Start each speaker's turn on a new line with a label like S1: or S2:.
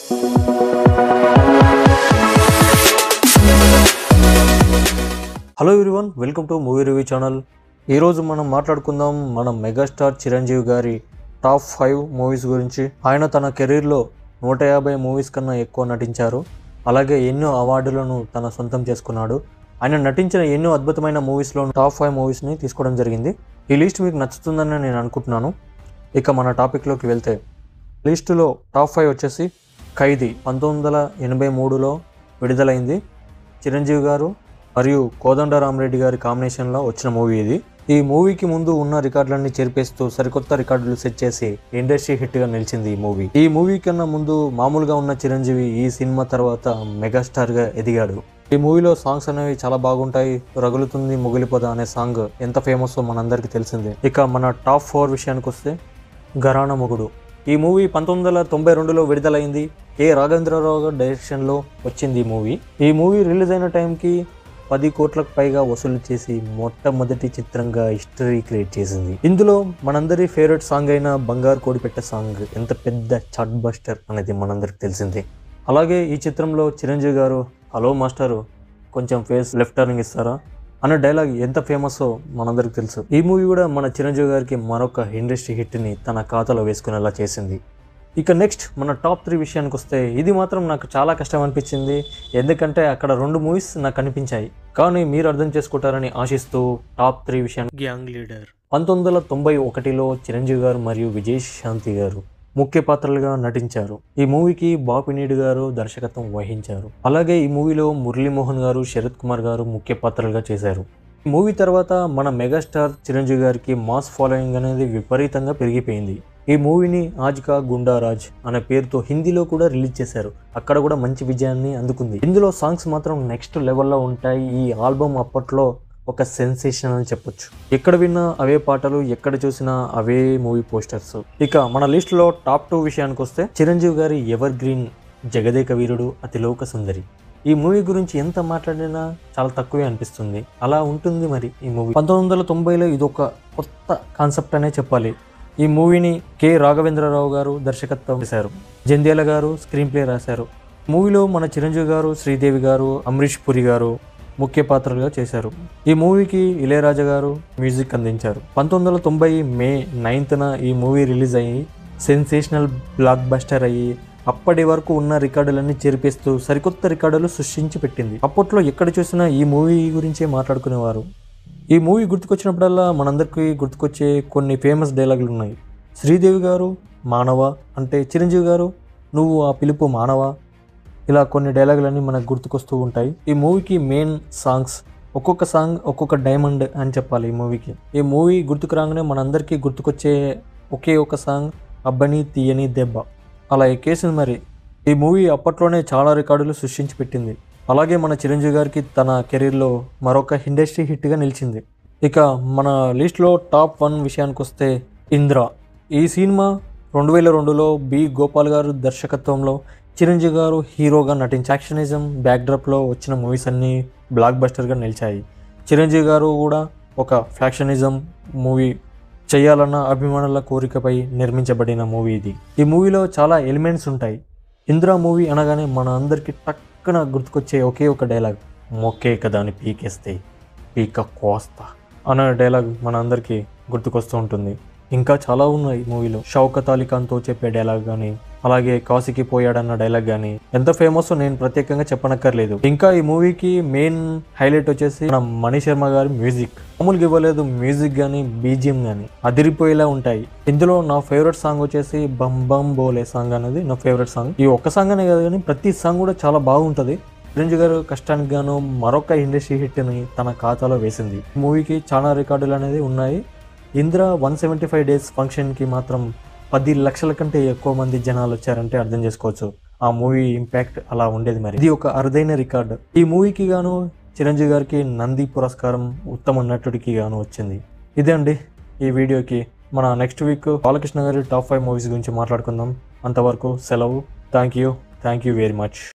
S1: hello everyone welcome to movie review channel ఈరోజు మనం మాట్లాడుకుందాం మన మెగాస్టార్ చిరంజీవి గారి టాప్ ఫైవ్ మూవీస్ గురించి ఆయన తన కెరీర్లో నూట యాభై మూవీస్ కన్నా ఎక్కువ నటించారు అలాగే ఎన్నో అవార్డులను తన సొంతం చేసుకున్నాడు ఆయన నటించిన ఎన్నో అద్భుతమైన మూవీస్లో టాప్ ఫైవ్ మూవీస్ని తీసుకోవడం జరిగింది ఈ లిస్ట్ మీకు నచ్చుతుందని నేను అనుకుంటున్నాను ఇక మన టాపిక్లోకి వెళ్తే లిస్టులో టాప్ ఫైవ్ వచ్చేసి ఖైదీ పంతొమ్మిది వందల ఎనభై మూడులో విడుదలైంది చిరంజీవి గారు మరియు కోదండరామరెడ్డి గారి కాంబినేషన్లో వచ్చిన మూవీ ఇది ఈ మూవీకి ముందు ఉన్న రికార్డులన్నీ చెరిపేస్తూ సరికొత్త రికార్డులు సెట్ చేసి ఇండస్ట్రీ హిట్గా నిలిచింది ఈ మూవీ ఈ మూవీ కన్నా ముందు మామూలుగా ఉన్న చిరంజీవి ఈ సినిమా తర్వాత మెగాస్టార్గా ఎదిగాడు ఈ మూవీలో సాంగ్స్ అనేవి చాలా బాగుంటాయి రగులుతుంది ముగిలిపోదా అనే సాంగ్ ఎంత ఫేమస్ మనందరికీ తెలిసిందే ఇక మన టాప్ ఫోర్ విషయానికి వస్తే గరాణ మొగుడు ఈ మూవీ పంతొమ్మిది వందల తొంభై రెండులో విడుదలైంది కె రాఘవేంద్రరావు గారి డైరెక్షన్లో వచ్చింది ఈ మూవీ ఈ మూవీ రిలీజ్ అయిన టైంకి పది కోట్లకు పైగా వసూలు చేసి మొట్టమొదటి చిత్రంగా హిస్టరీ క్రియేట్ చేసింది ఇందులో మనందరి ఫేవరెట్ సాంగ్ అయిన బంగారు కోడిపెట్ట సాంగ్ ఎంత పెద్ద చాట్ బస్టర్ అనేది మనందరికి తెలిసిందే అలాగే ఈ చిత్రంలో చిరంజీవి గారు హలో మాస్టరు కొంచెం ఫేస్ లెఫ్ట్ టర్నింగ్ ఇస్తారా అన్న డైలాగ్ ఎంత ఫేమస్ మనందరికి తెలుసు ఈ మూవీ కూడా మన చిరంజీవి గారికి మరొక ఇండస్ట్రీ హిట్ని తన ఖాతాలో వేసుకునేలా చేసింది ఇక నెక్స్ట్ మన టాప్ త్రీ విషయానికి వస్తే ఇది మాత్రం నాకు చాలా కష్టం అనిపించింది ఎందుకంటే అక్కడ రెండు మూవీస్ నాకు కనిపించాయి కానీ మీరు అర్థం చేసుకుంటారని ఆశిస్తూ టాప్ త్రీ విషయానికి గ్యాంగ్ లీడర్ పంతొమ్మిది వందల తొంభై ఒకటిలో చిరంజీవి గారు మరియు విజయ్ శాంతి గారు ముఖ్య పాత్రలుగా నటించారు ఈ మూవీకి బాపినీడు గారు దర్శకత్వం వహించారు అలాగే ఈ మూవీలో మురళీమోహన్ గారు శరత్ కుమార్ గారు ముఖ్య పాత్రలుగా చేశారు ఈ మూవీ తర్వాత మన మెగాస్టార్ చిరంజీవి గారికి మాస్ ఫాలోయింగ్ అనేది విపరీతంగా పెరిగిపోయింది ఈ మూవీని ఆజ్కా గుండారాజ్ అనే పేరుతో హిందీలో కూడా రిలీజ్ చేశారు అక్కడ కూడా మంచి విజయాన్ని అందుకుంది ఇందులో సాంగ్స్ మాత్రం నెక్స్ట్ లెవెల్లో ఉంటాయి ఈ ఆల్బమ్ అప్పట్లో ఒక సెన్సేషన్ అని చెప్పొచ్చు ఎక్కడ విన్నా అవే పాటలు ఎక్కడ చూసినా అవే మూవీ పోస్టర్స్ ఇక మన లిస్ట్ లో టాప్ టూ విషయానికి వస్తే చిరంజీవి గారి ఎవర్ గ్రీన్ జగదేక వీరుడు అతిలోక సుందరి ఈ మూవీ గురించి ఎంత మాట్లాడినా చాలా తక్కువే అనిపిస్తుంది అలా ఉంటుంది మరి ఈ మూవీ పంతొమ్మిది వందల తొంభైలో ఇది ఒక కొత్త కాన్సెప్ట్ అనే చెప్పాలి ఈ మూవీని కె రాఘవేంద్రరావు గారు దర్శకత్వం చేశారు జంధ్యాల గారు స్క్రీన్ ప్లే రాశారు మూవీలో మన చిరంజీవి గారు శ్రీదేవి గారు అమరీష్ పురి గారు ముఖ్య పాత్రలుగా చేశారు ఈ మూవీకి ఇళయరాజా గారు మ్యూజిక్ అందించారు పంతొమ్మిది వందల తొంభై మే నైన్త్న ఈ మూవీ రిలీజ్ అయ్యి సెన్సేషనల్ బ్లాక్ బస్టర్ అయ్యి అప్పటి వరకు ఉన్న రికార్డులన్నీ చెరిపేస్తూ సరికొత్త రికార్డులు సృష్టించి పెట్టింది అప్పట్లో ఎక్కడ చూసినా ఈ మూవీ గురించే మాట్లాడుకునేవారు ఈ మూవీ గుర్తుకొచ్చినప్పుడల్లా మనందరికీ గుర్తుకొచ్చే కొన్ని ఫేమస్ డైలాగులు ఉన్నాయి శ్రీదేవి గారు మానవ అంటే చిరంజీవి గారు నువ్వు ఆ పిలుపు మానవ ఇలా కొన్ని డైలాగులన్నీ మనకు గుర్తుకొస్తూ ఉంటాయి ఈ మూవీకి మెయిన్ సాంగ్స్ ఒక్కొక్క సాంగ్ ఒక్కొక్క డైమండ్ అని చెప్పాలి ఈ మూవీకి ఈ మూవీ గుర్తుకు రాగానే మనందరికీ గుర్తుకొచ్చే ఒకే ఒక సాంగ్ అబ్బని తీయని దెబ్బ అలా ఎక్కేసింది మరి ఈ మూవీ అప్పట్లోనే చాలా రికార్డులు సృష్టించి పెట్టింది అలాగే మన చిరంజీవి గారికి తన కెరీర్లో మరొక ఇండస్ట్రీ హిట్గా నిలిచింది ఇక మన లిస్ట్లో టాప్ వన్ విషయానికి వస్తే ఇంద్ర ఈ సినిమా రెండు వేల రెండులో బి గోపాల్ గారు దర్శకత్వంలో చిరంజీవి గారు హీరోగా నటించి యాక్షనిజం బ్యాక్డ్రాప్లో వచ్చిన మూవీస్ అన్నీ బ్లాక్ బస్టర్గా నిలిచాయి చిరంజీవి గారు కూడా ఒక ఫ్యాక్షనిజం మూవీ చేయాలన్న అభిమానుల కోరికపై నిర్మించబడిన మూవీ ఇది ఈ మూవీలో చాలా ఎలిమెంట్స్ ఉంటాయి ఇంద్ర మూవీ అనగానే మన అందరికీ టక్కున గుర్తుకొచ్చే ఒకే ఒక డైలాగ్ మొక్కే కదా అని పీకేస్తే పీక కోస్తా అనే డైలాగ్ మన అందరికీ గుర్తుకొస్తూ ఉంటుంది ఇంకా చాలా ఉన్నాయి మూవీలో షౌకత్ అలీ ఖాన్తో చెప్పే డైలాగ్ కానీ అలాగే కాశీకి పోయాడన్న డైలాగ్ కానీ ఎంత ఫేమస్ నేను ప్రత్యేకంగా చెప్పనక్కర్లేదు ఇంకా ఈ మూవీకి మెయిన్ హైలైట్ వచ్చేసి మన మణి శర్మ గారి మ్యూజిక్ మామూలుగా ఇవ్వలేదు మ్యూజిక్ కానీ బీజిఎం కానీ అదిరిపోయేలా ఉంటాయి ఇందులో నా ఫేవరెట్ సాంగ్ వచ్చేసి బం బం బోలే సాంగ్ అనేది నా ఫేవరెట్ సాంగ్ ఈ ఒక్క సాంగ్ అనే కాదు కానీ ప్రతి సాంగ్ కూడా చాలా బాగుంటుంది చిరంజీవి గారు కష్టానికి గాను మరొక ఇండస్ట్రీ హిట్ని తన ఖాతాలో వేసింది ఈ మూవీకి చాలా రికార్డులు అనేది ఉన్నాయి Indra one seventy five days ఫంక్షన్కి మాత్రం పది లక్షల కంటే ఎక్కువ మంది జనాలు వచ్చారంటే అర్థం చేసుకోవచ్చు ఆ మూవీ ఇంపాక్ట్ అలా ఉండేది మరి ఇది ఒక అరుదైన రికార్డు ఈ మూవీకి గాను చిరంజీవి గారికి నంది పురస్కారం ఉత్తమ నటుడికి గాను వచ్చింది ఇదే అండి ఈ వీడియోకి మన నెక్స్ట్ వీక్ బాలకృష్ణ గారి టాప్ ఫైవ్ మూవీస్ గురించి మాట్లాడుకుందాం అంతవరకు సెలవు thank you thank you very much